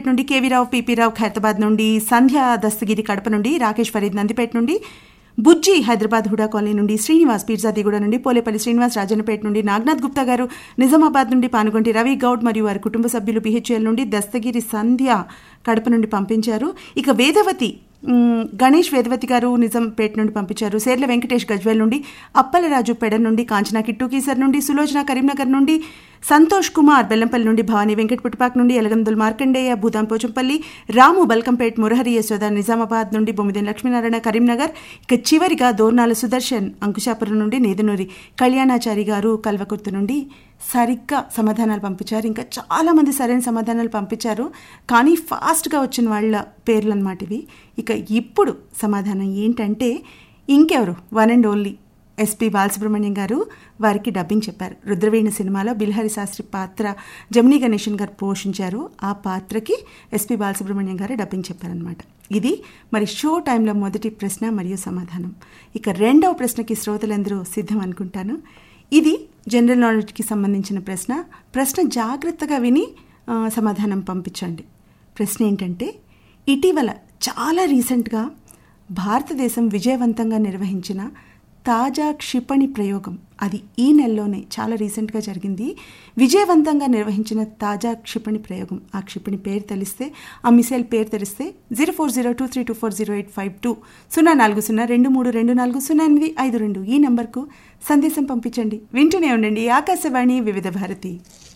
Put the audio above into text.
నుండి KV Rao PP Rao Khairatabad నుండి సంధ్య దస్తగిరి కడప నుండి రాకేష్ ఫరీద్ నందిపేట నుండి బుజ్జి హైదరాబాద్ హుడా కాలనీ నుండి శ్రీనివాస్ పీర్జాదిగూడ నుండి పోలేపల్లి శ్రీనివాస్ రాజన్నపేట నుండి నాగనాథ్ గుప్తా గారు నిజామాబాద్ నుండి పానుగొంటి రవి గౌడ్ మరియు వారి కుటుంబ సభ్యులు బిహెచ్ఎల్ నుండి దస్తగిరి సంధ్య కడప నుండి పంపించారు ఇక వేదవతి మ్, గణేష్ వేదవతి గారు నిజంపేట నుండి పంపించారు సేర్ల వెంకటేష్ గజ్వేల్ నుండి అప్పలరాజు పెడ నుండి కాంచనా కిట్టు కీసర్ నుండి సులోచన కరీంనగర్ నుండి సంతోష్ కుమార్ బెల్లంపల్లి నుండి భవానీ వెంకట్ పుట్టుపాక్ నుండి ఎలగందుల్ మార్కండేయ భూదాం పోచంపల్లి రాము బల్కంపేట్ మురహరి యశోద నిజామాబాద్ నుండి బొమ్మిదేని లక్ష్మీనారాయణ కరీంనగర్ ఇక చివరిగా దోర్నాల సుదర్శన్ అంకుశాపురం నుండి నేదునూరి కళ్యాణాచారి గారు కల్వకుర్తి నుండి సరిగ్గా సమాధానాలు పంపించారు ఇంకా చాలా మంది సరైన సమాధానాలు పంపించారు కానీ ఫాస్ట్గా వచ్చిన వాళ్ళ పేర్లు అన్నమాట ఇవి ఇక ఇప్పుడు సమాధానం ఏంటంటే ఇంకెవరు one and only SP Balasubrahmanyam గారు వారికి డబ్బింగ్ చెప్పారు రుద్రవీణ సినిమాలో బిల్హరి శాస్త్రి పాత్ర జమినీ గణేషన్ గారు పోషించారు ఆ పాత్రకి ఎస్పి బాలసుబ్రహ్మణ్యం గారు డబ్బింగ్ చెప్పారనమాట ఇది మరి షో టైంలో మొదటి ప్రశ్న మరియు సమాధానం ఇక రెండవ ప్రశ్నకి శ్రోతలందరూ సిద్ధం అనుకుంటాను ఇది జనరల్ నాలెడ్జ్కి సంబంధించిన ప్రశ్న ప్రశ్న జాగ్రత్తగా విని ఆ, సమాధానం పంపించండి ప్రశ్న ఏంటంటే ఇటీవల చాలా రీసెంట్గా భారతదేశం విజయవంతంగా నిర్వహించిన తాజా క్షిపణి ప్రయోగం అది ఈ నెలలోనే చాలా రీసెంట్గా జరిగింది విజయవంతంగా నిర్వహించిన తాజా క్షిపణి ప్రయోగం ఆ క్షిపణి పేరు తెలిస్తే ఆ మిసైల్ పేరు తెలిస్తే zero four zero two three two four zero eight five two సున్నా నాలుగు సున్నా రెండు మూడు రెండు నాలుగు సున్నా ఎనిమిది ఐదు రెండు ఈ నంబర్కు సందేశం పంపించండి వింటూనే ఉండండి ఆకాశవాణి వివిధ భారతి